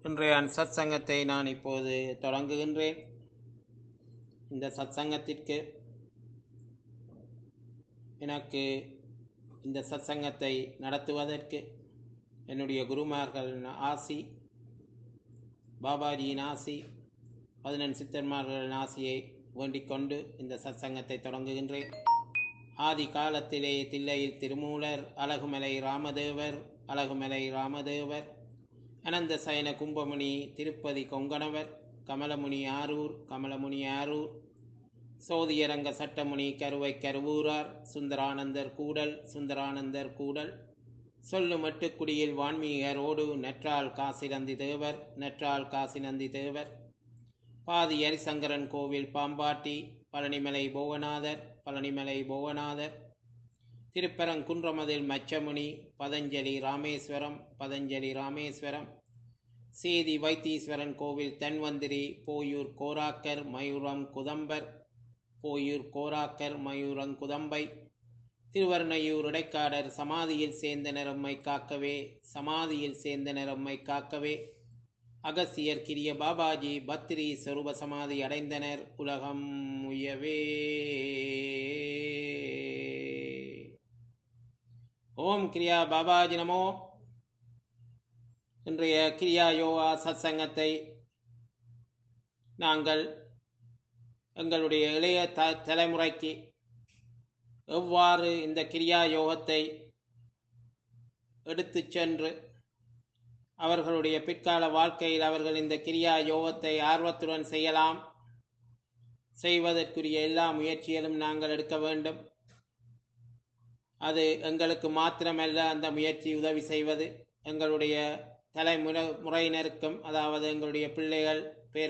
இன்றைய சத்சங்கத்தை நான் இப்போது தொடங்குகின்றேன் இந்த சத்சங்கத்திற்கு எனக்கு இந்த சத்சங்கத்தை நடத்துவதற்கு என்னுடைய குருமார்களின் ஆசி பாபாஜியின் ஆசி பதினெண் சித்தர்மார்களின் ஆசியை வேண்டிக் கொண்டு இந்த சத்சங்கத்தை தொடங்குகின்றேன் ஆதி காலத்திலே தில்லையில் திருமூலர் அழகுமலை ராமதேவர் அழகுமலை ராமதேவர் அனந்த சயன கும்பமுனி திருப்பதி கொங்கணவர் கமலமுனி ஆரூர் கமலமுனி ஆரூர் சோதியரங்க சட்டமுனி கருவை கருவூரார் சுந்தரானந்தர் கூடல் சுந்தரானந்தர் கூடல் சொல்லு மட்டுக்குடியில் வான்மீகரோடு நெற்றால் காசிநந்தி தேவர் நெற்றால் காசிநந்தி தேவர் பாதி ஹரிசங்கரன் கோவில் பாம்பாட்டி பழனிமலை போகநாதர் பழனிமலை போகநாதர் திருப்பரங்குன்றமதில் மச்சமுனி பதஞ்சலி ராமேஸ்வரம் பதஞ்சலி ராமேஸ்வரம் சேதி வைத்தீஸ்வரன் கோவில் தன்வந்திரி போயூர் கோராக்கர் மயூரம் குதம்பர் போயூர் கோராக்கர் மயூரங் குதம்பை திருவர்ணையூர் இடைக்காடர் சமாதியில் சேர்ந்த நிறம்மை காக்கவே சமாதியில் சேர்ந்த நிறம்மை காக்கவே அகசியர் கிரிய பாபாஜி பத்ரி சொரூப சமாதி அடைந்தனர் உலகம் உயவே ஓம் கிரியா பாபாஜி நமோ இன்றைய கிரியா யோகா சத்சங்கத்தை நாங்கள் எங்களுடைய இளைய த தலைமுறைக்கு எவ்வாறு இந்த கிரியா யோகத்தை எடுத்து சென்று அவர்களுடைய பிற்கால வாழ்க்கையில் அவர்கள் இந்த கிரியா யோகத்தை ஆர்வத்துடன் செய்யலாம் செய்வதற்குரிய எல்லா முயற்சிகளும் நாங்கள் எடுக்க வேண்டும் அது எங்களுக்கு மாத்திரமல்ல அந்த முயற்சி உதவி செய்வது எங்களுடைய தலைமுறை முறையினருக்கும் அதாவது எங்களுடைய பிள்ளைகள்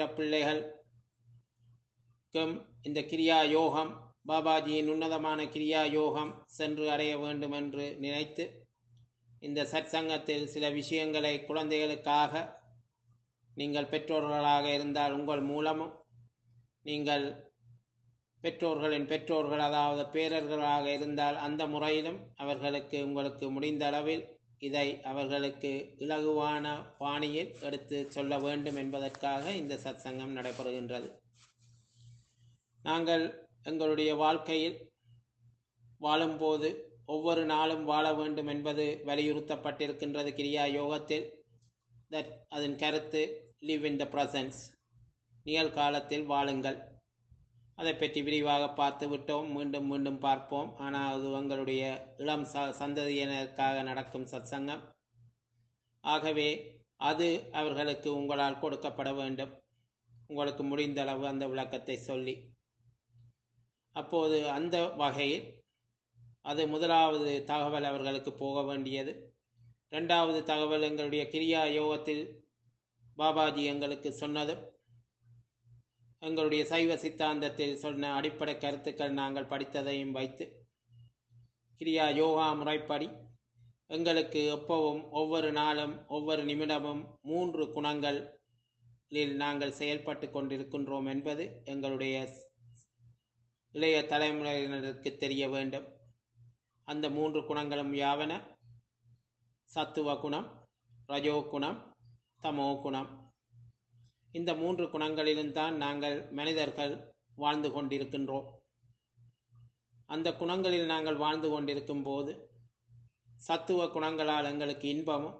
பேரப்பிள்ளைகளுக்கும் இந்த கிரியா யோகம் பாபாஜியின் உன்னதமான கிரியா யோகம் சென்று அடைய வேண்டும் என்று நினைத்து இந்த சத்சங்கத்தில் சில விஷயங்களை குழந்தைகளுக்காக நீங்கள் பெற்றோர்களாக இருந்தால் உங்கள் மூலமும் நீங்கள் பெற்றோர்களின் பெற்றோர்கள் அதாவது பேரர்களாக இருந்தால் அந்த முறையிலும் அவர்களுக்கு உங்களுக்கு முடிந்த அளவில் இதை அவர்களுக்கு இலகுவான பாணியில் எடுத்து சொல்ல வேண்டும் என்பதற்காக இந்த சத்சங்கம் நடைபெறுகின்றது நாங்கள் எங்களுடைய வாழ்க்கையில் வாழும்போது ஒவ்வொரு நாளும் வாழ வேண்டும் என்பது வலியுறுத்தப்பட்டிருக்கின்றது கிரியா யோகத்தில் தட் அதன் கருத்து லிவ் இன் த ப்ரசன்ஸ் நிகழ்காலத்தில் வாழுங்கள் அதை பற்றி விரிவாக பார்த்து விட்டோம் மீண்டும் மீண்டும் பார்ப்போம் ஆனால் அது உங்களுடைய இளம் ச சந்ததியினருக்காக நடக்கும் சத்சங்கம் ஆகவே அது அவர்களுக்கு உங்களால் கொடுக்கப்பட வேண்டும் உங்களுக்கு முடிந்த அளவு அந்த விளக்கத்தை சொல்லி அப்போது அந்த வகையில் அது முதலாவது தகவல் அவர்களுக்கு போக வேண்டியது ரெண்டாவது தகவல் எங்களுடைய கிரியா யோகத்தில் பாபாஜி எங்களுக்கு சொன்னதும் எங்களுடைய சைவ சித்தாந்தத்தில் சொன்ன அடிப்படை கருத்துக்கள் நாங்கள் படித்ததையும் வைத்து கிரியா யோகா முறைப்படி எங்களுக்கு எப்பவும் ஒவ்வொரு நாளும் ஒவ்வொரு நிமிடமும் மூன்று குணங்களில் நாங்கள் செயல்பட்டு கொண்டிருக்கின்றோம் என்பது எங்களுடைய இளைய தலைமுறையினருக்கு தெரிய வேண்டும் அந்த மூன்று குணங்களும் யாவன சத்துவ குணம் ரஜோ குணம் தமோ குணம் இந்த மூன்று குணங்களிலும் தான் நாங்கள் மனிதர்கள் வாழ்ந்து கொண்டிருக்கின்றோம் அந்த குணங்களில் நாங்கள் வாழ்ந்து கொண்டிருக்கும் போது சத்துவ குணங்களால் எங்களுக்கு இன்பமும்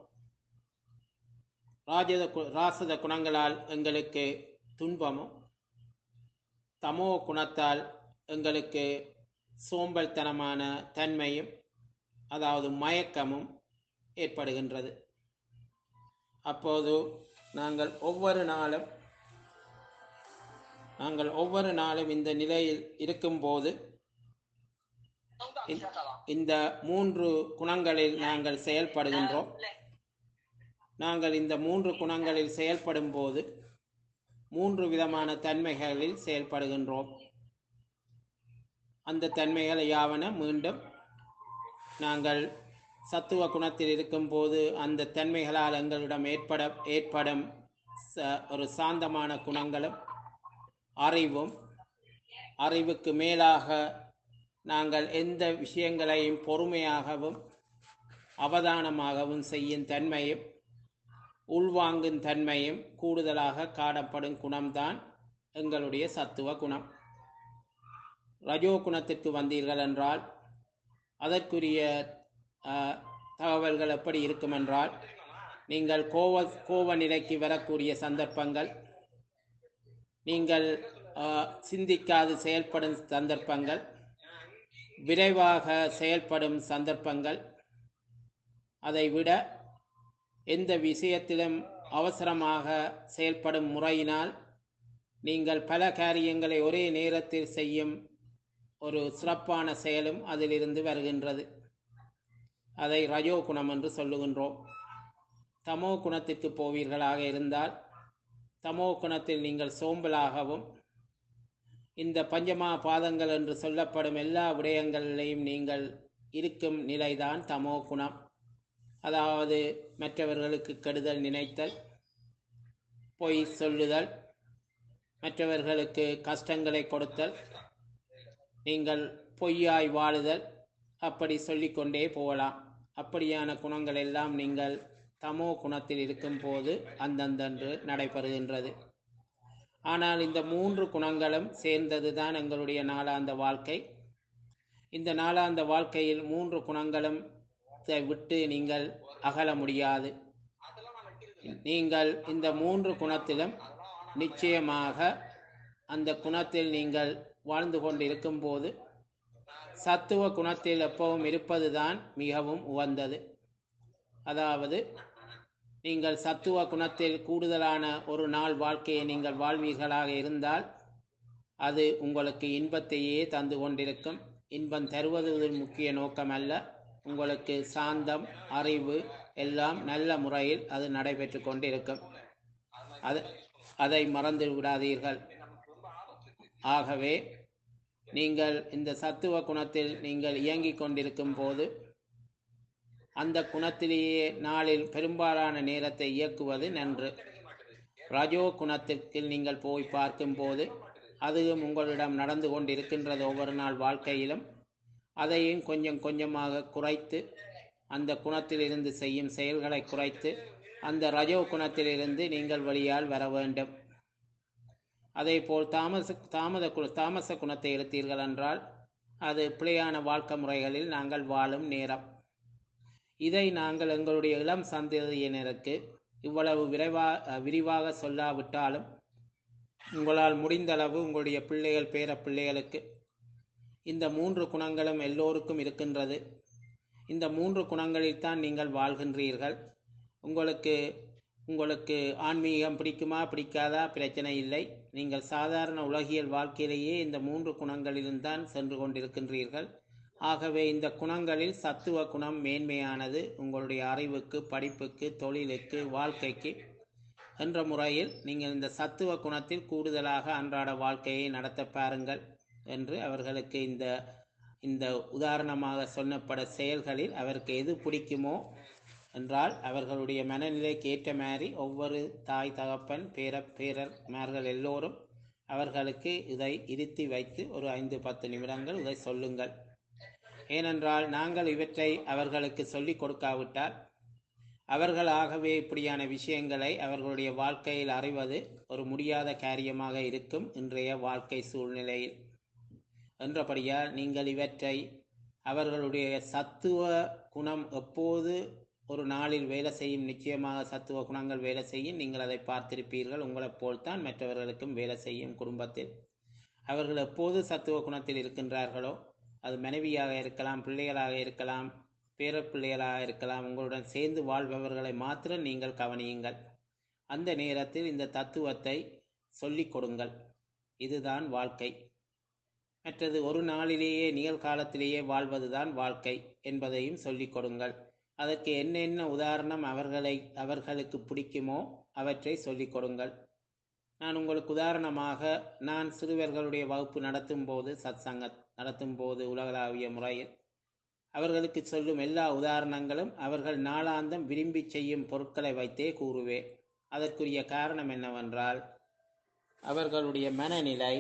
ராஜத ராசத குணங்களால் எங்களுக்கு துன்பமும் தமோ குணத்தால் எங்களுக்கு சோம்பல்தனமான தன்மையும் அதாவது மயக்கமும் ஏற்படுகின்றது அப்போது நாங்கள் ஒவ்வொரு நாளும் நாங்கள் ஒவ்வொரு நாளும் இந்த நிலையில் இருக்கும்போது இந்த மூன்று குணங்களில் நாங்கள் செயல்படுகின்றோம் நாங்கள் இந்த மூன்று குணங்களில் செயல்படும் போது மூன்று விதமான தன்மைகளில் செயல்படுகின்றோம் அந்த தன்மைகளை யாவன மீண்டும் நாங்கள் சத்துவ குணத்தில் இருக்கும்போது அந்த தன்மைகளால் எங்களிடம் ஏற்பட ஏற்படும் ஒரு சாந்தமான குணங்களும் அறிவும் அறிவுக்கு மேலாக நாங்கள் எந்த விஷயங்களையும் பொறுமையாகவும் அவதானமாகவும் செய்யும் தன்மையும் உள்வாங்கும் தன்மையும் கூடுதலாக காணப்படும் குணம்தான் எங்களுடைய சத்துவ குணம் ரஜோ குணத்திற்கு வந்தீர்கள் என்றால் அதற்குரிய அஹ், தகவல்கள் எப்படி இருக்கும் என்றால் நீங்கள் கோவ கோவ நிலைக்கு வரக்கூடிய சந்தர்ப்பங்கள் நீங்கள் அஹ், சிந்திக்காது செயல்படும் சந்தர்ப்பங்கள் விரைவாக செயல்படும் சந்தர்ப்பங்கள் அதை விட எந்த விஷயத்திலும் அவசரமாக செயல்படும் முறையினால் நீங்கள் பல காரியங்களை ஒரே நேரத்தில் செய்யும் ஒரு சிறப்பான செயலும் அதிலிருந்து வருகின்றது அதை ரஜோ குணம் என்று சொல்லுகின்றோம் தமோ குணத்திற்கு போவீர்களாக இருந்தால் தமோ குணத்தில் நீங்கள் சோம்பலாகவும் இந்த பஞ்சமா பாதங்கள் என்று சொல்லப்படும் எல்லா விடயங்களிலையும் நீங்கள் இருக்கும் நிலைதான் தமோ குணம் அதாவது மற்றவர்களுக்கு கெடுதல் நினைத்தல் பொய் சொல்லுதல் மற்றவர்களுக்கு கஷ்டங்களை கொடுத்தல் நீங்கள் பொய்யாய் வாழுதல் அப்படி சொல்லிக்கொண்டே போகலாம் அப்படியான குணங்கள் எல்லாம் நீங்கள் தமோ குணத்தில் இருக்கும் போது அந்தந்தன்று நடைபெறுகின்றது ஆனால் இந்த மூன்று குணங்களும் சேர்ந்தது தான் எங்களுடைய நாளாந்த வாழ்க்கை இந்த நாளாந்த வாழ்க்கையில் மூன்று குணங்களும் தை விட்டு நீங்கள் அகல முடியாது நீங்கள் இந்த மூன்று குணத்திலும் நிச்சயமாக அந்த குணத்தில் நீங்கள் வாழ்ந்து கொண்டிருக்கும் போது சத்துவ குணத்தில் எப்பவும் இருப்பதுதான் மிகவும் உகந்தது அதாவது நீங்கள் சத்துவ குணத்தில் கூடுதலான ஒரு நாள் வாழ்க்கையை நீங்கள் வாழ்வீர்களாக இருந்தால் அது உங்களுக்கு இன்பத்தையே தந்து கொண்டிருக்கும் இன்பம் தருவது ஒரு முக்கிய நோக்கம் அல்ல உங்களுக்கு சாந்தம் அறிவு எல்லாம் நல்ல முறையில் அது நடைபெற்று கொண்டிருக்கும் அது அதை மறந்து விடாதீர்கள் ஆகவே நீங்கள் இந்த சத்துவ குணத்தில் நீங்கள் இயங்கிக் கொண்டிருக்கும் போது அந்த குணத்திலேயே நாளில் பெரும்பாலான நேரத்தை இயக்குவது நன்று ரஜோ குணத்திற்கு நீங்கள் போய் பார்க்கும்போது அதுவும் உங்களிடம் நடந்து கொண்டிருக்கின்றது ஒவ்வொரு நாள் வாழ்க்கையிலும் அதையும் கொஞ்சம் கொஞ்சமாக குறைத்து அந்த குணத்திலிருந்து செய்யும் செயல்களை குறைத்து அந்த ரஜோ குணத்திலிருந்து நீங்கள் வெளியால் வர வேண்டும் அதேபோல் தாமச தாமத கு தாமச குணத்தை எடுத்தீர்கள் என்றால் அது பிழையான வாழ்க்கை முறைகளில் நாங்கள் வாழும் நேரம் இதை நாங்கள் எங்களுடைய இளம் சந்ததியினருக்கு இவ்வளவு விரைவா விரிவாக சொல்லாவிட்டாலும் உங்களால் முடிந்தளவு உங்களுடைய பிள்ளைகள் பேர பிள்ளைகளுக்கு இந்த மூன்று குணங்களும் எல்லோருக்கும் இருக்கின்றது இந்த மூன்று குணங்களில் தான் நீங்கள் வாழ்கின்றீர்கள் உங்களுக்கு உங்களுக்கு ஆன்மீகம் பிடிக்குமா பிடிக்காதா பிரச்சனை இல்லை நீங்கள் சாதாரண உலகியல் வாழ்க்கையிலேயே இந்த மூன்று குணங்களிலும் தான் சென்று கொண்டிருக்கின்றீர்கள் ஆகவே இந்த குணங்களில் சத்துவ குணம் மேன்மையானது உங்களுடைய அறிவுக்கு படிப்புக்கு தொழிலுக்கு வாழ்க்கைக்கு என்ற முறையில் நீங்கள் இந்த சத்துவ குணத்தில் கூடுதலாக அன்றாட வாழ்க்கையை நடத்த பாருங்கள் என்று அவர்களுக்கு இந்த இந்த உதாரணமாக சொல்லப்பட செயல்களில் அவருக்கு எது பிடிக்குமோ என்றால் அவர்களுடைய மனநிலைக்கு ஏற்ற மாதிரி ஒவ்வொரு தாய் தகப்பன் பேர பேரர்மார்கள் எல்லோரும் அவர்களுக்கு இதை இருத்தி வைத்து ஒரு ஐந்து பத்து நிமிடங்கள் இதை சொல்லுங்கள் ஏனென்றால் நாங்கள் இவற்றை அவர்களுக்கு சொல்லிக் கொடுக்காவிட்டால் அவர்களாகவே இப்படியான விஷயங்களை அவர்களுடைய வாழ்க்கையில் அறிவது ஒரு முடியாத காரியமாக இருக்கும் இன்றைய வாழ்க்கை சூழ்நிலையில் என்றபடியால் நீங்கள் இவற்றை அவர்களுடைய சத்துவ குணம் எப்போது ஒரு நாளில் வேலை செய்யும் நிச்சயமாக சத்துவ குணங்கள் வேலை செய்யும் நீங்கள் அதை பார்த்திருப்பீர்கள் உங்களைப் போல்தான் மற்றவர்களுக்கும் வேலை செய்யும் குடும்பத்தில் அவர்கள் எப்போது சத்துவ குணத்தில் இருக்கின்றார்களோ அது மனைவியாக இருக்கலாம் பிள்ளைகளாக இருக்கலாம் பேரப்பிள்ளைகளாக இருக்கலாம் உங்களுடன் சேர்ந்து வாழ்பவர்களை மாத்திரம் நீங்கள் கவனியுங்கள் அந்த நேரத்தில் இந்த தத்துவத்தை சொல்லிக் கொடுங்கள் இதுதான் வாழ்க்கை மற்றது ஒரு நாளிலேயே நிகழ்காலத்திலேயே வாழ்வதுதான் வாழ்க்கை என்பதையும் சொல்லிக் கொடுங்கள் அதற்கு என்னென்ன உதாரணம் அவர்களை அவர்களுக்கு பிடிக்குமோ அவற்றை சொல்லிக் கொடுங்கள் நான் உங்களுக்கு உதாரணமாக நான் சிறுவர்களுடைய வகுப்பு நடத்தும் போது சத் சங்க நடத்தும் போது உலகளாவிய முறையில் அவர்களுக்கு சொல்லும் எல்லா உதாரணங்களும் அவர்கள் நாளாந்தம் விரும்பி செய்யும் பொருட்களை வைத்தே கூறுவேன் அதற்குரிய காரணம் என்னவென்றால் அவர்களுடைய மனநிலை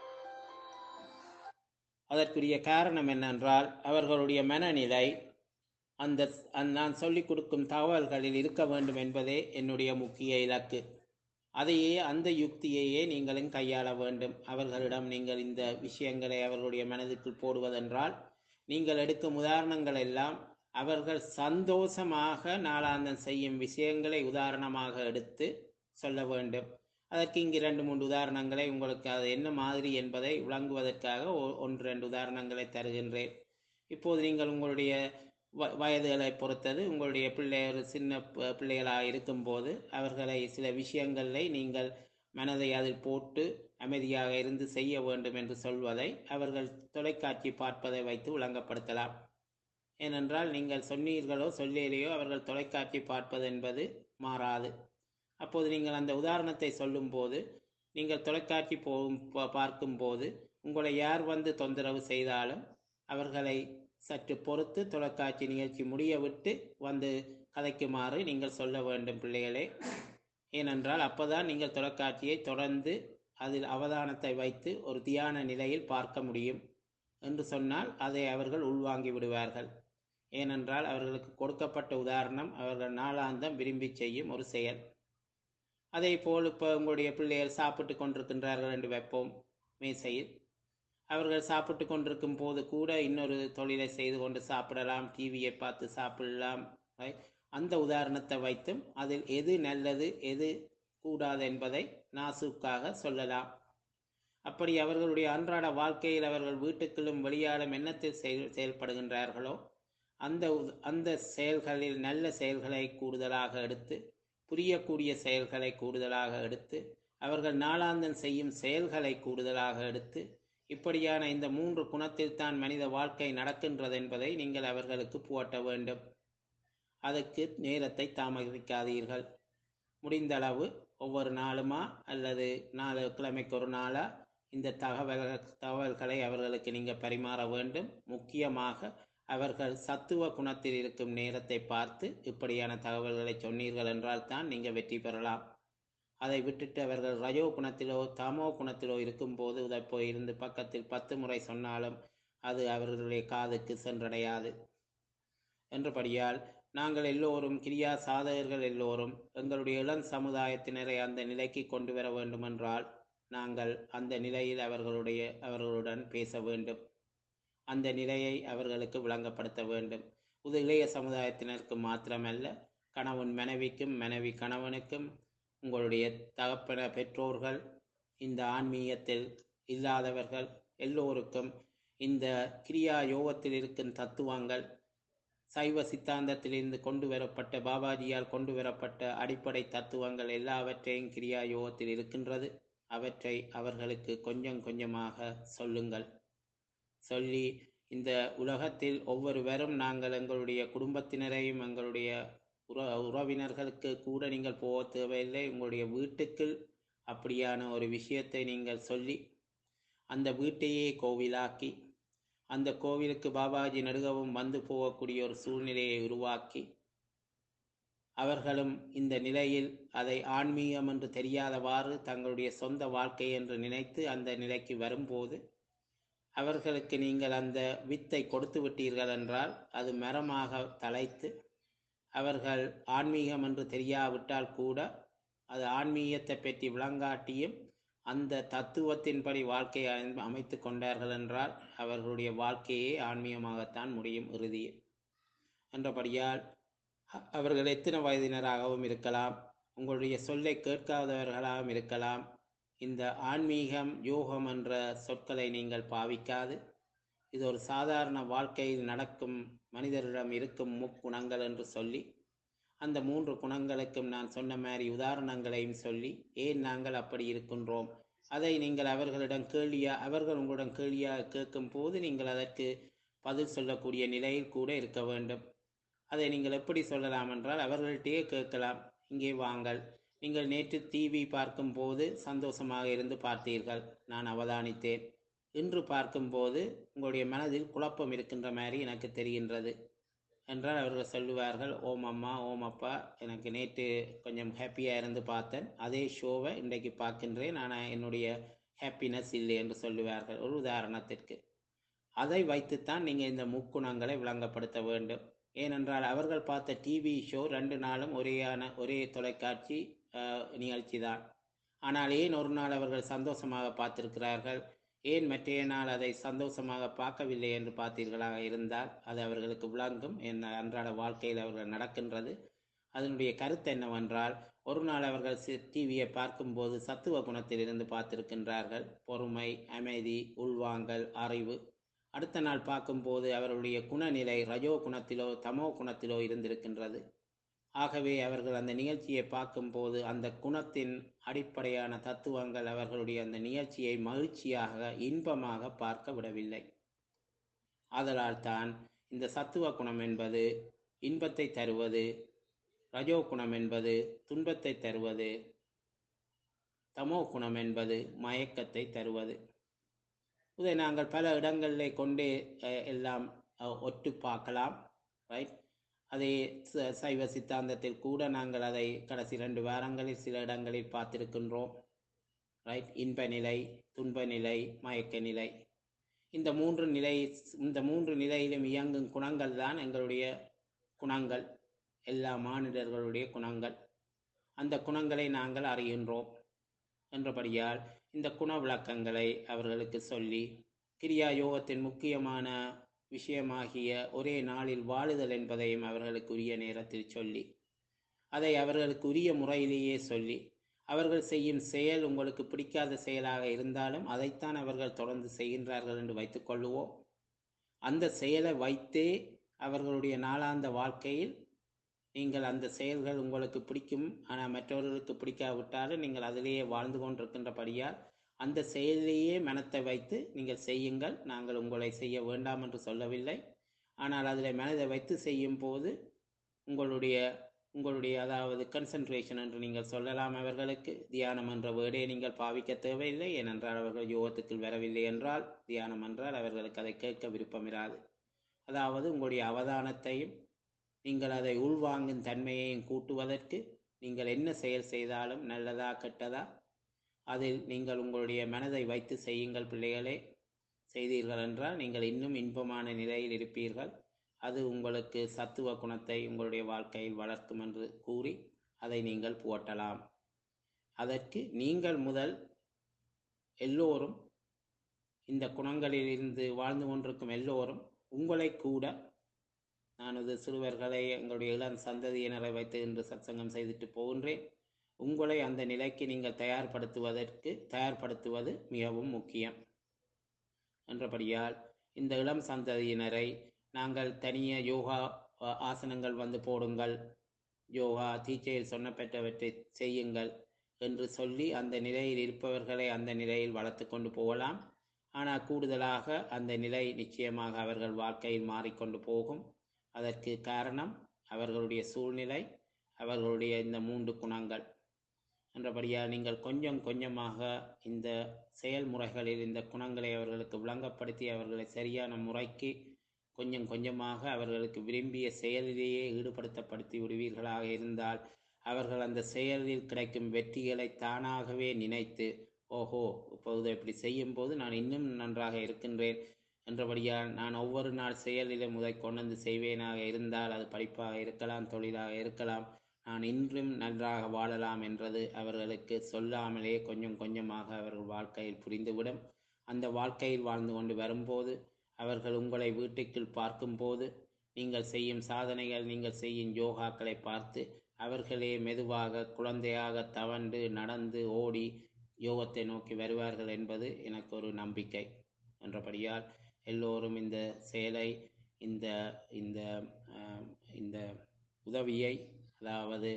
அதற்குரிய காரணம் என்னென்றால் அவர்களுடைய மனநிலை அந்த அந்த நான் சொல்லிக் கொடுக்கும் தகவல்களில் இருக்க வேண்டும் என்பதே என்னுடைய முக்கிய இலக்கு அதையே அந்த யுக்தியையே நீங்களும் கையாள வேண்டும் அவர்களிடம் நீங்கள் இந்த விஷயங்களை அவர்களுடைய மனதுக்குள் போடுவதென்றால் நீங்கள் எடுக்கும் உதாரணங்கள் எல்லாம் அவர்கள் சந்தோஷமாக நாளாந்தம் செய்யும் விஷயங்களை உதாரணமாக எடுத்து சொல்ல வேண்டும் அதற்கு இங்கு இரண்டு மூன்று உதாரணங்களை உங்களுக்கு அது என்ன மாதிரி என்பதை விளங்குவதற்காக ஒ- ஒன்று ரெண்டு உதாரணங்களை தருகின்றேன் இப்போது நீங்கள் உங்களுடைய வ- வயதுகளை பொறுத்தது உங்களுடைய பிள்ளைகள் சின்ன ப- பிள்ளைகளாக இருக்கும்போது அவர்களை சில விஷயங்களை நீங்கள் மனதை அதில் போட்டு அமைதியாக இருந்து செய்ய வேண்டும் என்று சொல்வதை அவர்கள் தொலைக்காட்சி பார்ப்பதை வைத்து விளங்கப்படுத்தலாம் ஏனென்றால் நீங்கள் சொன்னீர்களோ சொல்லியலையோ அவர்கள் தொலைக்காட்சி பார்ப்பது என்பது மாறாது அப்போது நீங்கள் அந்த உதாரணத்தை சொல்லும்போது நீங்கள் தொலைக்காட்சி போகும் பா- பார்க்கும்போது உங்களை யார் வந்து தொந்தரவு செய்தாலும் அவர்களை சற்று பொறுத்து தொலைக்காட்சி நிகழ்ச்சி முடிய விட்டு வந்து கதைக்குமாறு நீங்கள் சொல்ல வேண்டும் பிள்ளைகளே ஏனென்றால் அப்பதான் நீங்கள் தொலைக்காட்சியை தொடர்ந்து அதில் அவதானத்தை வைத்து ஒரு தியான நிலையில் பார்க்க முடியும் என்று சொன்னால் அதை அவர்கள் உள்வாங்கி விடுவார்கள் ஏனென்றால் அவர்களுக்கு கொடுக்கப்பட்ட உதாரணம் அவர்கள் நாளாந்தம் விரும்பி செய்யும் ஒரு செயல் அதே போல் இப்போ உங்களுடைய பிள்ளைகள் சாப்பிட்டு கொண்டிருக்கின்றார்கள் என்று வைப்போம் மேசையில் அவர்கள் சாப்பிட்டு கொண்டிருக்கும் போது கூட இன்னொரு தொழிலை செய்து கொண்டு சாப்பிடலாம் டிவியை பார்த்து சாப்பிடலாம் right? அந்த உதாரணத்தை வைத்தும் அதில் எது நல்லது எது கூடாது என்பதை நாசுக்காக சொல்லலாம் அப்படி அவர்களுடைய அன்றாட வாழ்க்கையில் அவர்கள் வீட்டுக்குள்ளும் வெளியாலும் எண்ணத்தில் செயல் செயல்படுகின்றார்களோ அந்த உத- அந்த செயல்களில் நல்ல செயல்களை கூடுதலாக எடுத்து புரியக்கூடிய செயல்களை கூடுதலாக எடுத்து அவர்கள் நாளாந்தம் செய்யும் செயல்களை கூடுதலாக எடுத்து இப்படியான இந்த மூன்று குணத்தில் தான் மனித வாழ்க்கை நடக்கின்றது என்பதை நீங்கள் அவர்களுக்கு புகட்ட வேண்டும் அதற்கு நேரத்தை தாமதிக்காதீர்கள் முடிந்த அளவு ஒவ்வொரு நாளுமா அல்லது நாலு கிழமைக்கு ஒரு நாளா இந்த தகவல் தகவல்களை அவர்களுக்கு நீங்கள் பரிமாற வேண்டும் முக்கியமாக அவர்கள் சத்துவ குணத்தில் இருக்கும் நேரத்தை பார்த்து இப்படியான தகவல்களை சொன்னீர்கள் என்றால் தான் நீங்கள் வெற்றி பெறலாம் அதை விட்டுட்டு அவர்கள் ரஜோ குணத்திலோ தமோ குணத்திலோ இருக்கும்போது இதை போய் இருந்து பக்கத்தில் பத்து முறை சொன்னாலும் அது அவர்களுடைய காதுக்கு சென்றடையாது என்றபடியால் நாங்கள் எல்லோரும் கிரியா சாதகர்கள் எல்லோரும் எங்களுடைய இளம் சமுதாயத்தினரை அந்த நிலைக்கு கொண்டு வர வேண்டுமென்றால் நாங்கள் அந்த நிலையில் அவர்களுடைய அவர்களுடன் பேச வேண்டும் அந்த நிலையை அவர்களுக்கு விளங்கப்படுத்த வேண்டும் இது இளைய சமுதாயத்தினருக்கு மாத்திரமல்ல கணவன் மனைவிக்கும் மனைவி கணவனுக்கும் உங்களுடைய தகப்பன பெற்றோர்கள் இந்த ஆன்மீகத்தில் இல்லாதவர்கள் எல்லோருக்கும் இந்த கிரியா யோகத்தில் இருக்கும் தத்துவங்கள் சைவ சித்தாந்தத்திலிருந்து கொண்டு வரப்பட்ட பாபாஜியால் கொண்டு வரப்பட்ட அடிப்படை தத்துவங்கள் எல்லாவற்றையும் கிரியா யோகத்தில் இருக்கின்றது அவற்றை அவர்களுக்கு கொஞ்சம் கொஞ்சமாக சொல்லுங்கள் சொல்லி இந்த உலகத்தில் ஒவ்வொருவரும் நாங்கள் எங்களுடைய குடும்பத்தினரையும் எங்களுடைய உற உறவினர்களுக்கு கூட நீங்கள் போக தேவையில்லை உங்களுடைய வீட்டுக்குள் அப்படியான ஒரு விஷயத்தை நீங்கள் சொல்லி அந்த வீட்டையே கோவிலாக்கி அந்த கோவிலுக்கு பாபாஜி நடுகவும் வந்து போகக்கூடிய ஒரு சூழ்நிலையை உருவாக்கி அவர்களும் இந்த நிலையில் அதை ஆன்மீகம் என்று தெரியாதவாறு தங்களுடைய சொந்த வாழ்க்கை என்று நினைத்து அந்த நிலைக்கு வரும்போது அவர்களுக்கு நீங்கள் அந்த வித்தை கொடுத்து விட்டீர்கள் என்றால் அது மரமாக தலைத்து அவர்கள் ஆன்மீகம் என்று தெரியாவிட்டால் கூட அது ஆன்மீகத்தை பற்றி விளங்காட்டியும் அந்த தத்துவத்தின்படி வாழ்க்கையை அமை- அமைத்து கொண்டார்கள் என்றால் அவர்களுடைய வாழ்க்கையே ஆன்மீகமாகத்தான் முடியும் இறுதியில் என்றபடியால் அ- அவர்கள் எத்தனை வயதினராகவும் இருக்கலாம் உங்களுடைய சொல்லை கேட்காதவர்களாகவும் இருக்கலாம் இந்த ஆன்மீகம் யோகம் என்ற சொற்களை நீங்கள் பாவிக்காது இது ஒரு சாதாரண வாழ்க்கையில் நடக்கும் மனிதரிடம் இருக்கும் முக்குணங்கள் என்று சொல்லி அந்த மூன்று குணங்களுக்கும் நான் சொன்ன மாதிரி உதாரணங்களையும் சொல்லி ஏன் நாங்கள் அப்படி இருக்கின்றோம் அதை நீங்கள் அவர்களிடம் கேள்வியா அவர்கள் உங்களிடம் கேள்வியாக கேட்கும் போது நீங்கள் அதற்கு பதில் சொல்லக்கூடிய நிலையில் கூட இருக்க வேண்டும் அதை நீங்கள் எப்படி சொல்லலாம் என்றால் அவர்கள்ட்டயே கேட்கலாம் இங்கே வாங்கள் நீங்கள் நேற்று டிவி பார்க்கும்போது சந்தோஷமாக இருந்து பார்த்தீர்கள் நான் அவதானித்தேன் இன்று பார்க்கும்போது உங்களுடைய மனதில் குழப்பம் இருக்கின்ற மாதிரி எனக்கு தெரிகின்றது என்றால் அவர்கள் சொல்லுவார்கள் ஓம் அம்மா ஓம் அப்பா எனக்கு நேற்று கொஞ்சம் ஹாப்பியாக இருந்து பார்த்தேன் அதே ஷோவை இன்றைக்கு பார்க்கின்றேன் ஆனால் என்னுடைய ஹாப்பினஸ் இல்லை என்று சொல்லுவார்கள் ஒரு உதாரணத்திற்கு அதை வைத்துத்தான் நீங்கள் இந்த முக்குணங்களை விளங்கப்படுத்த வேண்டும் ஏனென்றால் அவர்கள் பார்த்த டிவி ஷோ ரெண்டு நாளும் ஒரேயான ஒரே தொலைக்காட்சி நிகழ்ச்சி தான் ஆனால் ஏன் ஒரு நாள் அவர்கள் சந்தோஷமாக பார்த்திருக்கிறார்கள் ஏன் மற்றைய நாள் அதை சந்தோஷமாக பார்க்கவில்லை என்று பார்த்தீர்களாக இருந்தால் அது அவர்களுக்கு விளங்கும் என் அன்றாட வாழ்க்கையில் அவர்கள் நடக்கின்றது அதனுடைய கருத்து என்னவென்றால் ஒரு நாள் அவர்கள் டிவியை பார்க்கும்போது சத்துவ குணத்தில் இருந்து பார்த்திருக்கின்றார்கள் பொறுமை அமைதி உள்வாங்கல் அறிவு அடுத்த நாள் பார்க்கும்போது அவர்களுடைய குணநிலை ரஜோ குணத்திலோ தமோ குணத்திலோ இருந்திருக்கின்றது ஆகவே அவர்கள் அந்த நிகழ்ச்சியை பார்க்கும்போது அந்த குணத்தின் அடிப்படையான தத்துவங்கள் அவர்களுடைய அந்த நிகழ்ச்சியை மகிழ்ச்சியாக இன்பமாக பார்க்க விடவில்லை ஆதலால் தான் இந்த சத்துவ குணம் என்பது இன்பத்தை தருவது ரஜோ குணம் என்பது துன்பத்தை தருவது தமோ குணம் என்பது மயக்கத்தை தருவது இதை நாங்கள் பல இடங்களில் கொண்டே எல்லாம் ஒட்டு பார்க்கலாம் ரைட் அதே சைவ சித்தாந்தத்தில் கூட நாங்கள் அதை கடைசி ரெண்டு வாரங்களில் சில இடங்களில் பார்த்திருக்கின்றோம் ரைட் இன்ப நிலை துன்ப நிலை மயக்க நிலை இந்த மூன்று நிலை இந்த மூன்று நிலையிலும் இயங்கும் குணங்கள் தான் எங்களுடைய குணங்கள் எல்லா மானிடர்களுடைய குணங்கள் அந்த குணங்களை நாங்கள் அறிகின்றோம் என்றபடியால் இந்த குண விளக்கங்களை அவர்களுக்கு சொல்லி கிரியா யோகத்தின் முக்கியமான விஷயமாகிய ஒரே நாளில் வாழுதல் என்பதையும் அவர்களுக்கு உரிய நேரத்தில் சொல்லி அதை அவர்களுக்கு உரிய முறையிலேயே சொல்லி அவர்கள் செய்யும் செயல் உங்களுக்கு பிடிக்காத செயலாக இருந்தாலும் அதைத்தான் அவர்கள் தொடர்ந்து செய்கின்றார்கள் என்று வைத்துக்கொள்ளுவோம் அந்த செயலை வைத்தே அவர்களுடைய நாளாந்த வாழ்க்கையில் நீங்கள் அந்த செயல்கள் உங்களுக்கு பிடிக்கும் ஆனால் மற்றவர்களுக்கு பிடிக்காவிட்டாலும் நீங்கள் அதிலேயே வாழ்ந்து கொண்டிருக்கின்றபடியால் அந்த செயலிலேயே மனத்தை வைத்து நீங்கள் செய்யுங்கள் நாங்கள் உங்களை செய்ய வேண்டாம் என்று சொல்லவில்லை ஆனால் அதில் மனதை வைத்து செய்யும் போது உங்களுடைய உங்களுடைய அதாவது கன்சன்ட்ரேஷன் என்று நீங்கள் சொல்லலாம் அவர்களுக்கு தியானம் என்ற வேர்டே நீங்கள் பாவிக்க தேவையில்லை ஏனென்றால் அவர்கள் யோகத்துக்குள் வரவில்லை என்றால் தியானம் என்றால் அவர்களுக்கு அதை கேட்க விருப்பமிராது அதாவது உங்களுடைய அவதானத்தையும் நீங்கள் அதை உள்வாங்கும் தன்மையையும் கூட்டுவதற்கு நீங்கள் என்ன செயல் செய்தாலும் நல்லதா கெட்டதா அதில் நீங்கள் உங்களுடைய மனதை வைத்து செய்யுங்கள் பிள்ளைகளே செய்தீர்கள் என்றால் நீங்கள் இன்னும் இன்பமான நிலையில் இருப்பீர்கள் அது உங்களுக்கு சத்துவ குணத்தை உங்களுடைய வாழ்க்கையில் வளர்க்கும் என்று கூறி அதை நீங்கள் போட்டலாம் அதற்கு நீங்கள் முதல் எல்லோரும் இந்த குணங்களில் இருந்து வாழ்ந்து கொண்டிருக்கும் எல்லோரும் உங்களை கூட நான் இது சிறுவர்களை எங்களுடைய இளம் சந்ததியினரை வைத்து இன்று சத்சங்கம் செய்துட்டு போகின்றேன் உங்களை அந்த நிலைக்கு நீங்கள் தயார்படுத்துவதற்கு தயார்படுத்துவது மிகவும் முக்கியம் என்றபடியால் இந்த இளம் சந்ததியினரை நாங்கள் தனிய யோகா ஆசனங்கள் வந்து போடுங்கள் யோகா தீச்சையில் சொன்னப்பட்டவற்றை செய்யுங்கள் என்று சொல்லி அந்த நிலையில் இருப்பவர்களை அந்த நிலையில் வளர்த்து கொண்டு போகலாம் ஆனால் கூடுதலாக அந்த நிலை நிச்சயமாக அவர்கள் வாழ்க்கையில் மாறிக்கொண்டு போகும் அதற்கு காரணம் அவர்களுடைய சூழ்நிலை அவர்களுடைய இந்த மூன்று குணங்கள் என்றபடியால் நீங்கள் கொஞ்சம் கொஞ்சமாக இந்த செயல்முறைகளில் இந்த குணங்களை அவர்களுக்கு விளங்கப்படுத்தி அவர்களை சரியான முறைக்கு கொஞ்சம் கொஞ்சமாக அவர்களுக்கு விரும்பிய செயலிலேயே ஈடுபடுத்தப்படுத்தி விடுவீர்களாக இருந்தால் அவர்கள் அந்த செயலில் கிடைக்கும் வெற்றிகளை தானாகவே நினைத்து ஓஹோ இப்போது இப்படி செய்யும்போது நான் இன்னும் நன்றாக இருக்கின்றேன் என்றபடியால் நான் ஒவ்வொரு நாள் செயலிலும் முதல் கொண்டு வந்து செய்வேனாக இருந்தால் அது படிப்பாக இருக்கலாம் தொழிலாக இருக்கலாம் நான் இன்றும் நன்றாக வாழலாம் என்றது அவர்களுக்கு சொல்லாமலே கொஞ்சம் கொஞ்சமாக அவர்கள் வாழ்க்கையில் புரிந்துவிடும் அந்த வாழ்க்கையில் வாழ்ந்து கொண்டு வரும்போது அவர்கள் உங்களை வீட்டுக்குள் பார்க்கும்போது நீங்கள் செய்யும் சாதனைகள் நீங்கள் செய்யும் யோகாக்களை பார்த்து அவர்களே மெதுவாக குழந்தையாக தவண்டு நடந்து ஓடி யோகத்தை நோக்கி வருவார்கள் என்பது எனக்கு ஒரு நம்பிக்கை என்றபடியால் எல்லோரும் இந்த செயலை இந்த இந்த இந்த உதவியை அதாவது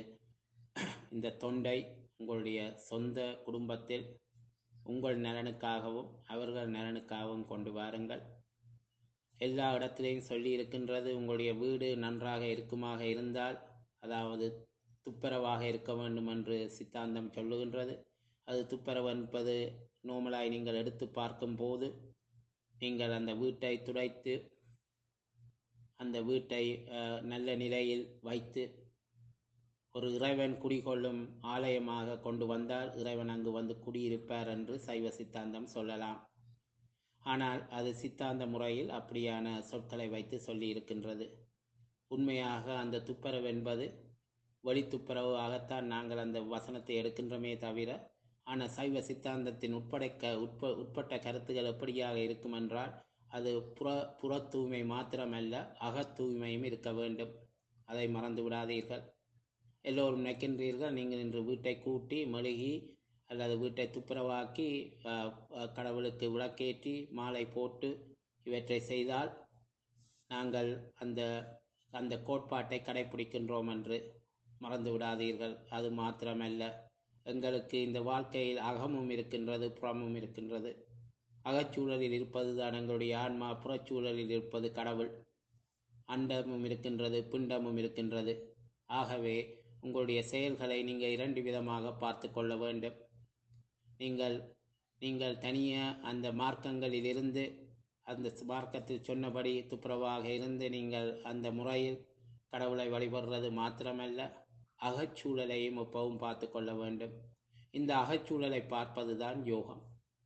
இந்த தொண்டை உங்களுடைய சொந்த குடும்பத்தில் உங்கள் நலனுக்காகவும் அவர்கள் நலனுக்காகவும் கொண்டு வாருங்கள் எல்லா இடத்திலையும் சொல்லி இருக்கின்றது உங்களுடைய வீடு நன்றாக இருக்குமாக இருந்தால் அதாவது துப்புரவாக இருக்க வேண்டும் என்று சித்தாந்தம் சொல்லுகின்றது அது துப்புரவு என்பது நோமலாய் நீங்கள் எடுத்து பார்க்கும்போது நீங்கள் அந்த வீட்டை துடைத்து அந்த வீட்டை நல்ல நிலையில் வைத்து ஒரு இறைவன் குடிகொள்ளும் ஆலயமாக கொண்டு வந்தால் இறைவன் அங்கு வந்து குடியிருப்பார் என்று சைவ சித்தாந்தம் சொல்லலாம் ஆனால் அது சித்தாந்த முறையில் அப்படியான சொற்களை வைத்து சொல்லி இருக்கின்றது உண்மையாக அந்த துப்புரவு என்பது வெளி துப்புரவாகத்தான் நாங்கள் அந்த வசனத்தை எடுக்கின்றோமே தவிர ஆனால் சைவ சித்தாந்தத்தின் உட்படைக்க உட்ப உட்பட்ட கருத்துக்கள் எப்படியாக இருக்கும் என்றால் அது புற புற தூய்மை மாத்திரமல்ல அகத் தூய்மையும் இருக்க வேண்டும் அதை மறந்து விடாதீர்கள் எல்லோரும் நினைக்கின்றீர்கள் நீங்கள் இன்று வீட்டை கூட்டி மெழுகி அல்லது வீட்டை துப்புரவாக்கி அஹ், அஹ், கடவுளுக்கு விளக்கேற்றி மாலை போட்டு இவற்றை செய்தால் நாங்கள் அந்த அந்த கோட்பாட்டை கடைபிடிக்கின்றோம் என்று மறந்து விடாதீர்கள் அது மாத்திரமல்ல எங்களுக்கு இந்த வாழ்க்கையில் அகமும் இருக்கின்றது புறமும் இருக்கின்றது அகச்சூழலில் இருப்பது தான் எங்களுடைய ஆன்மா புறச்சூழலில் இருப்பது கடவுள் அண்டமும் இருக்கின்றது பிண்டமும் இருக்கின்றது ஆகவே உங்களுடைய செயல்களை நீங்கள் இரண்டு விதமாக பார்த்து கொள்ள வேண்டும் நீங்கள் நீங்கள் தனியாக அந்த மார்க்கங்களிலிருந்து அந்த மார்க்கத்தில் சொன்னபடி துப்புரவாக இருந்து நீங்கள் அந்த முறையில் கடவுளை வழிபடுறது மாத்திரமல்ல அகச்சூழலையும் எப்பவும் பார்த்து கொள்ள வேண்டும் இந்த அகச்சூழலை பார்ப்பது தான் யோகம்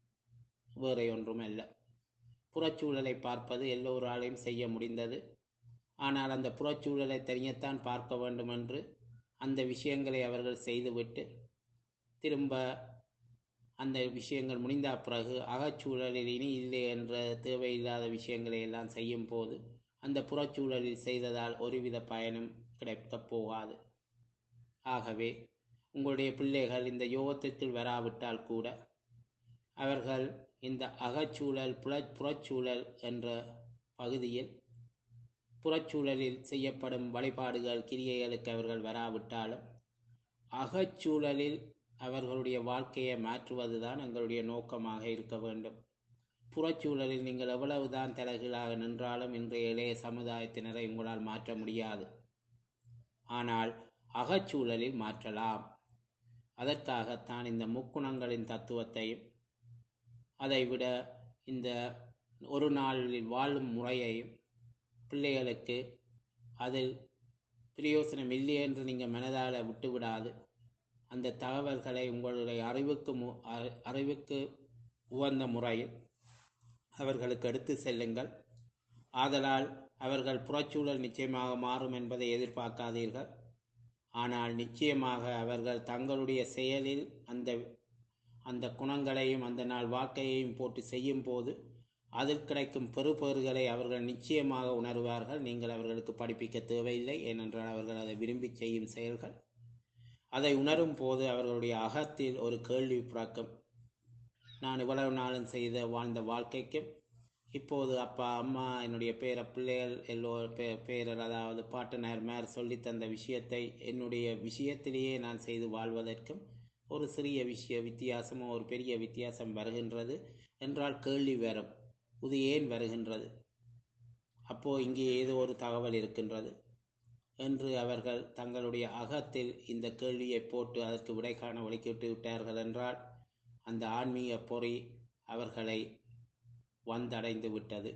வேறு ஒன்றுமல்ல புறச்சூழலை பார்ப்பது எல்லோராலையும் செய்ய முடிந்தது ஆனால் அந்த புறச்சூழலை தனியத்தான் பார்க்க வேண்டும் என்று அந்த விஷயங்களை அவர்கள் செய்துவிட்டு திரும்ப அந்த விஷயங்கள் முடிந்த பிறகு அகச்சூழலில் இனி இல்லை என்ற தேவையில்லாத விஷயங்களை எல்லாம் செய்யும் போது அந்த புறச்சூழலில் செய்ததால் ஒருவித பயனும் கிடைக்கப் போகாது ஆகவே உங்களுடைய பிள்ளைகள் இந்த யோகத்திற்குள் வராவிட்டால் கூட அவர்கள் இந்த அகச்சூழல் புற புறச்சூழல் என்ற பகுதியில் புறச்சூழலில் செய்யப்படும் வழிபாடுகள் கிரியைகளுக்கு அவர்கள் வராவிட்டாலும் அகச்சூழலில் அவர்களுடைய வாழ்க்கையை மாற்றுவதுதான் எங்களுடைய நோக்கமாக இருக்க வேண்டும் புறச்சூழலில் நீங்கள் எவ்வளவுதான் தலைகீழாக நின்றாலும் இன்றைய இளைய சமுதாயத்தினரை உங்களால் மாற்ற முடியாது ஆனால் அகச்சூழலில் மாற்றலாம் அதற்காகத்தான் இந்த முக்குணங்களின் தத்துவத்தையும் அதைவிட இந்த ஒரு நாளில் வாழும் முறையையும் பிள்ளைகளுக்கு அதில் பிரயோசனம் இல்லை என்று நீங்கள் மனதால் விட்டுவிடாது அந்த தகவல்களை உங்களுடைய அறிவுக்கு மு அறி- அறிவுக்கு உகந்த முறையில் அவர்களுக்கு எடுத்து செல்லுங்கள் ஆதலால் அவர்கள் புறச்சூழல் நிச்சயமாக மாறும் என்பதை எதிர்பார்க்காதீர்கள் ஆனால் நிச்சயமாக அவர்கள் தங்களுடைய செயலில் அந்த அந்த குணங்களையும் அந்த நாள் வாழ்க்கையையும் போட்டு செய்யும் போது அதில் கிடைக்கும் பெறுபேறுகளை அவர்கள் நிச்சயமாக உணர்வார்கள் நீங்கள் அவர்களுக்கு படிப்பிக்க தேவையில்லை ஏனென்றால் அவர்கள் அதை விரும்பி செய்யும் செயல்கள் அதை உணரும் போது அவர்களுடைய அகத்தில் ஒரு கேள்வி பிறக்கும் நான் இவ்வளவு நாளும் செய்த வாழ்ந்த வாழ்க்கைக்கும் இப்போது அப்பா அம்மா என்னுடைய பேர பிள்ளைகள் எல்லோ பே பேரர் அதாவது பாட்டனார் மேர் சொல்லி தந்த விஷயத்தை என்னுடைய விஷயத்திலேயே நான் செய்து வாழ்வதற்கும் ஒரு சிறிய விஷய வித்தியாசமோ ஒரு பெரிய வித்தியாசம் வருகின்றது என்றால் கேள்வி வரும் இது ஏன் வருகின்றது அப்போ இங்கே ஏதோ ஒரு தகவல் இருக்கின்றது என்று அவர்கள் தங்களுடைய அகத்தில் இந்த கேள்வியை போட்டு அதற்கு விடை காண வழிகிட்டு விட்டார்கள் என்றால் அந்த ஆன்மீக பொறி அவர்களை வந்தடைந்து விட்டது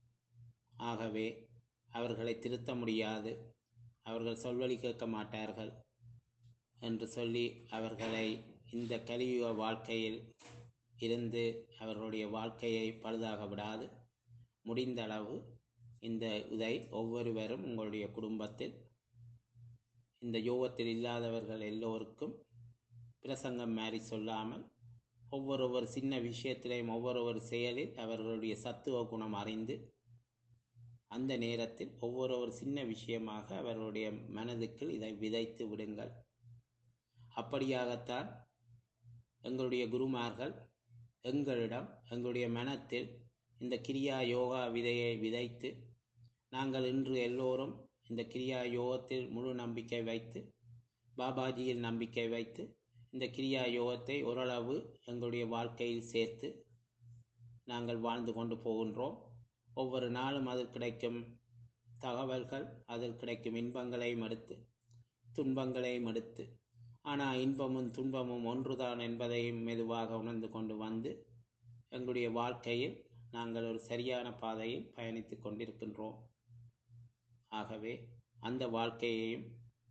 ஆகவே அவர்களை திருத்த முடியாது அவர்கள் சொல்வழி கேட்க மாட்டார்கள் என்று சொல்லி அவர்களை இந்த கலியுக வாழ்க்கையில் இருந்து அவர்களுடைய வாழ்க்கையை பழுதாக விடாது முடிந்த அளவு இந்த இதை ஒவ்வொருவரும் உங்களுடைய குடும்பத்தில் இந்த யோகத்தில் இல்லாதவர்கள் எல்லோருக்கும் பிரசங்கம் மாறி சொல்லாமல் ஒவ்வொரு ஒரு சின்ன விஷயத்திலையும் ஒவ்வொரு ஒரு செயலில் அவர்களுடைய சத்துவ குணம் அறிந்து அந்த நேரத்தில் ஒவ்வொரு ஒரு சின்ன விஷயமாக அவர்களுடைய மனதுக்குள் இதை விதைத்து விடுங்கள் அப்படியாகத்தான் எங்களுடைய குருமார்கள் எங்களிடம் எங்களுடைய மனத்தில் இந்த கிரியா யோகா விதையை விதைத்து நாங்கள் இன்று எல்லோரும் இந்த கிரியா யோகத்தில் முழு நம்பிக்கை வைத்து பாபாஜியில் நம்பிக்கை வைத்து இந்த கிரியா யோகத்தை ஓரளவு எங்களுடைய வாழ்க்கையில் சேர்த்து நாங்கள் வாழ்ந்து கொண்டு போகின்றோம் ஒவ்வொரு நாளும் அதில் கிடைக்கும் தகவல்கள் அதில் கிடைக்கும் இன்பங்களையும் எடுத்து துன்பங்களையும் எடுத்து ஆனால் இன்பமும் துன்பமும் ஒன்றுதான் என்பதையும் மெதுவாக உணர்ந்து கொண்டு வந்து எங்களுடைய வாழ்க்கையில் நாங்கள் ஒரு சரியான பாதையில் பயணித்து கொண்டிருக்கின்றோம் ஆகவே அந்த வாழ்க்கையையும்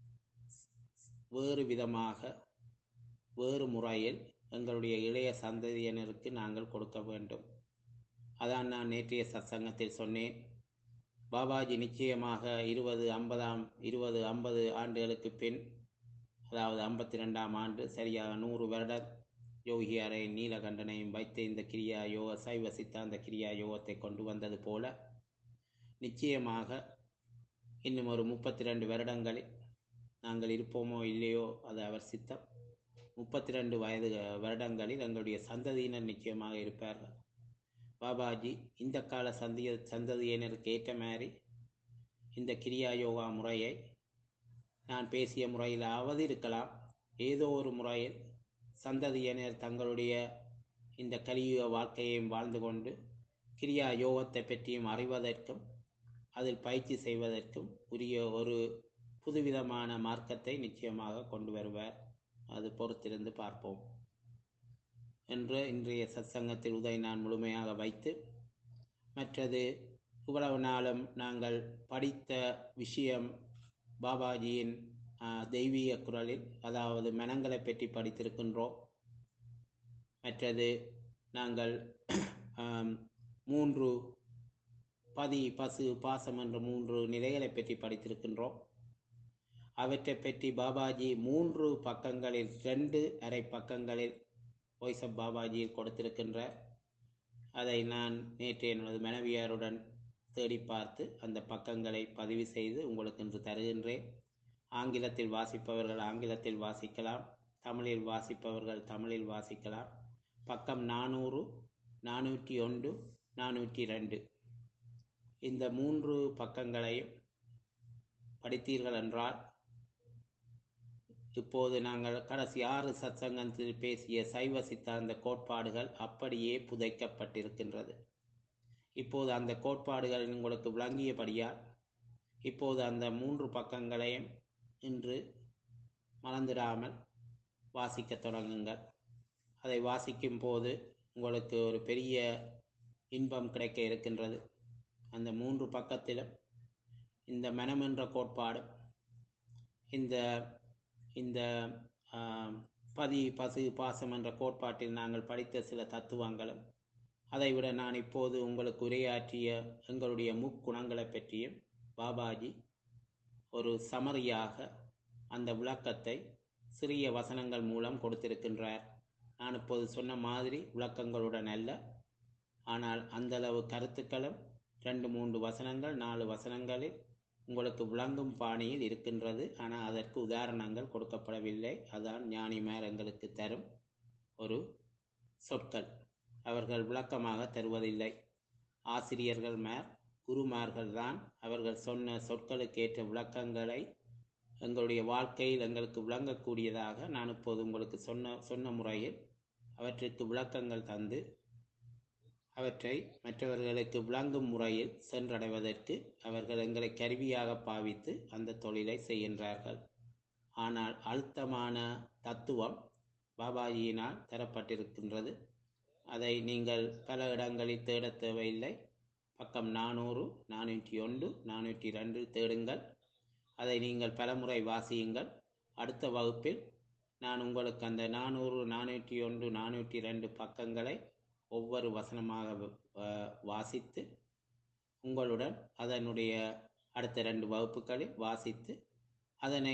வேறு விதமாக வேறு முறையில் எங்களுடைய இளைய சந்ததியினருக்கு நாங்கள் கொடுக்க வேண்டும் அதான் நான் நேற்றைய சத்சங்கத்தில் சொன்னேன் பாபாஜி நிச்சயமாக இருபது ஐம்பதாம் இருபது ஐம்பது ஆண்டுகளுக்கு பின் அதாவது ஐம்பத்தி ரெண்டாம் ஆண்டு சரியாக நூறு வருட யோகியாரை நீலகண்டனையும் வைத்து இந்த கிரியா யோக சைவ சித்தாந்த கிரியா யோகத்தை கொண்டு வந்தது போல நிச்சயமாக இன்னும் ஒரு முப்பத்தி ரெண்டு வருடங்களில் நாங்கள் இருப்போமோ இல்லையோ அது அவர் சித்தம் முப்பத்தி ரெண்டு வயது வருடங்களில் எங்களுடைய சந்ததியினர் நிச்சயமாக இருப்பார்கள் பாபாஜி இந்த கால சந்திய சந்ததியினருக்கு ஏற்ற மாதிரி இந்த கிரியா யோகா முறையை நான் பேசிய முறையிலாவது இருக்கலாம் ஏதோ ஒரு முறையில் சந்ததியினர் தங்களுடைய இந்த கலியுக வாழ்க்கையையும் வாழ்ந்து கொண்டு கிரியா யோகத்தை பற்றியும் அறிவதற்கும் அதில் பயிற்சி செய்வதற்கும் உரிய ஒரு புதுவிதமான மார்க்கத்தை நிச்சயமாக கொண்டு வருவார் அது பொறுத்திருந்து பார்ப்போம் என்று இன்றைய சத்சங்கத்தில் உதவி நான் முழுமையாக வைத்து மற்றது இவ்வளவு நாளும் நாங்கள் படித்த விஷயம் பாபாஜியின் ஆஹ், தெய்வீக குரலில் அதாவது மனங்களை பற்றி படித்திருக்கின்றோம் மற்றது நாங்கள் ஆம், மூன்று பதி பசு பாசம் என்ற மூன்று நிலைகளை பற்றி படித்திருக்கின்றோம் அவற்றை பற்றி பாபாஜி மூன்று பக்கங்களில் ரெண்டு அரை பக்கங்களில் வாய்ஸ் ஆஃப் பாபாஜியில் கொடுத்திருக்கின்ற அதை நான் நேற்று எனது மனைவியாருடன் தேடி பார்த்து அந்த பக்கங்களை பதிவு செய்து உங்களுக்கு இன்று தருகின்றேன் ஆங்கிலத்தில் வாசிப்பவர்கள் ஆங்கிலத்தில் வாசிக்கலாம் தமிழில் வாசிப்பவர்கள் தமிழில் வாசிக்கலாம் பக்கம் நானூறு நானூற்றி ஒன்று நானூற்றி ரெண்டு இந்த மூன்று பக்கங்களையும் படித்தீர்கள் என்றால் இப்போது நாங்கள் கடைசி ஆறு சத்சங்கத்தில் பேசிய சைவ சித்தாந்த கோட்பாடுகள் அப்படியே புதைக்கப்பட்டிருக்கின்றது இப்போது அந்த கோட்பாடுகள் உங்களுக்கு விளங்கியபடியால் இப்போது அந்த மூன்று பக்கங்களையும் இன்று மறந்துடாமல் வாசிக்கத் தொடங்குங்கள் அதை வாசிக்கும் போது உங்களுக்கு ஒரு பெரிய இன்பம் கிடைக்க இருக்கின்றது அந்த மூன்று பக்கத்திலும் இந்த மனமென்ற கோட்பாடும் இந்த இந்த ஆம், பதி பசு பாசம் என்ற கோட்பாட்டில் நாங்கள் படித்த சில தத்துவங்களும் அதைவிட நான் இப்போது உங்களுக்கு உரையாற்றிய எங்களுடைய முக்குணங்களை பற்றியும் பாபாஜி ஒரு சமரியாக அந்த விளக்கத்தை சிறிய வசனங்கள் மூலம் கொடுத்திருக்கின்றார் நான் இப்போது சொன்ன மாதிரி விளக்கங்களுடன் அல்ல ஆனால் அந்தளவு கருத்துக்களும் ரெண்டு மூன்று வசனங்கள் நாலு வசனங்களில் உங்களுக்கு விளங்கும் பாணியில் இருக்கின்றது ஆனால் அதற்கு உதாரணங்கள் கொடுக்கப்படவில்லை அதான் ஞானிமார் எங்களுக்கு தரும் ஒரு சொற்கள் அவர்கள் விளக்கமாக தருவதில்லை ஆசிரியர்கள் மேர் குருமார்கள் தான் அவர்கள் சொன்ன சொற்களுக்கு ஏற்ற விளக்கங்களை எங்களுடைய வாழ்க்கையில் எங்களுக்கு விளங்கக்கூடியதாக நான் இப்போது உங்களுக்கு சொன்ன சொன்ன முறையில் அவற்றிற்கு விளக்கங்கள் தந்து அவற்றை மற்றவர்களுக்கு விளங்கும் முறையில் சென்றடைவதற்கு அவர்கள் எங்களை கருவியாக பாவித்து அந்த தொழிலை செய்கின்றார்கள் ஆனால் அழுத்தமான தத்துவம் பாபாஜியினால் தரப்பட்டிருக்கின்றது அதை நீங்கள் பல இடங்களில் தேடத் தேவையில்லை பக்கம் நானூறு நானூற்றி ஒன்று நானூற்றி ரெண்டு தேடுங்கள் அதை நீங்கள் பலமுறை வாசியுங்கள் அடுத்த வகுப்பில் நான் உங்களுக்கு அந்த நானூறு நானூற்றி ஒன்று நானூற்றி ரெண்டு பக்கங்களை ஒவ்வொரு வசனமாக அஹ், வாசித்து உங்களுடன் அதனுடைய அடுத்த ரெண்டு வகுப்புகளில் வாசித்து அதனை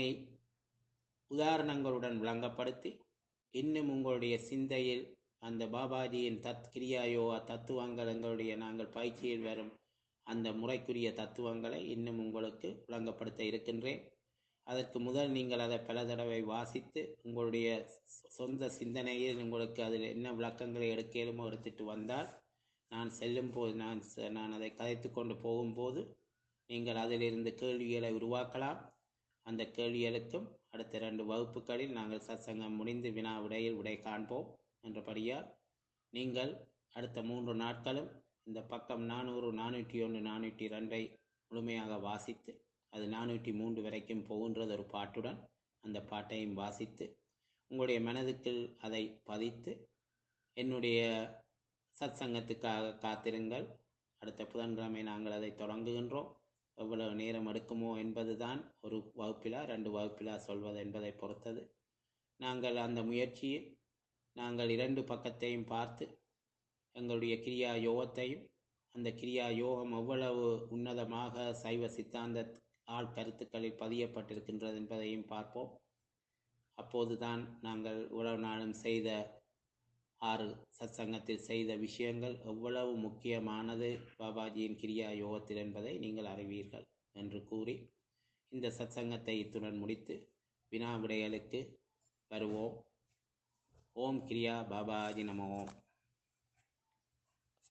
உதாரணங்களுடன் விளங்கப்படுத்தி இன்னும் உங்களுடைய சிந்தையில் அந்த பாபாஜியின் தத் கிரியா யோகா தத்துவங்கள் எங்களுடைய நாங்கள் பயிற்சியில் வரும் அந்த முறைக்குரிய தத்துவங்களை இன்னும் உங்களுக்கு விளங்கப்படுத்த இருக்கின்றேன் அதற்கு முதல் நீங்கள் அதை பல தடவை வாசித்து உங்களுடைய சொ- சொந்த சிந்தனையில் உங்களுக்கு அதில் என்ன விளக்கங்களை எடுக்கலுமோ எடுத்துட்டு வந்தால் நான் செல்லும் போது நான் ச- நான் அதை கதைத்து கொண்டு போகும்போது நீங்கள் அதிலிருந்து கேள்விகளை உருவாக்கலாம் அந்த கேள்விகளுக்கும் அடுத்த ரெண்டு வகுப்புகளில் நாங்கள் சத்சங்கம் முடிந்து வினா விடையில் விடை காண்போம் என்றபடியால் நீங்கள் அடுத்த மூன்று நாட்களும் இந்த பக்கம் நானூறு நானூற்றி ஒன்று நானூற்றி ரெண்டை முழுமையாக வாசித்து அது நானூற்றி மூன்று வரைக்கும் போகின்றது ஒரு பாட்டுடன் அந்த பாட்டையும் வாசித்து உங்களுடைய மனதுக்குள் அதை பதித்து என்னுடைய சத்சங்கத்துக்காக காத்திருங்கள் அடுத்த புதன்கிழமை நாங்கள் அதை தொடங்குகின்றோம் எவ்வளவு நேரம் எடுக்குமோ என்பதுதான் ஒரு வகுப்பிலா ரெண்டு வகுப்பிலா சொல்வது என்பதை பொறுத்தது நாங்கள் அந்த முயற்சியில் நாங்கள் இரண்டு பக்கத்தையும் பார்த்து எங்களுடைய கிரியா யோகத்தையும் அந்த கிரியா யோகம் எவ்வளவு உன்னதமாக சைவ சித்தாந்த ஆள் கருத்துக்களில் பதியப்பட்டிருக்கின்றது என்பதையும் பார்ப்போம் அப்போதுதான் நாங்கள் உறவு நாளும் செய்த ஆறு சத்சங்கத்தில் செய்த விஷயங்கள் எவ்வளவு முக்கியமானது பாபாஜியின் கிரியா யோகத்தில் என்பதை நீங்கள் அறிவீர்கள் என்று கூறி இந்த சத்சங்கத்தை இத்துடன் முடித்து வினா விடைகளுக்கு வருவோம் ஓம் கிரியா பாபாஜி நம ஓம்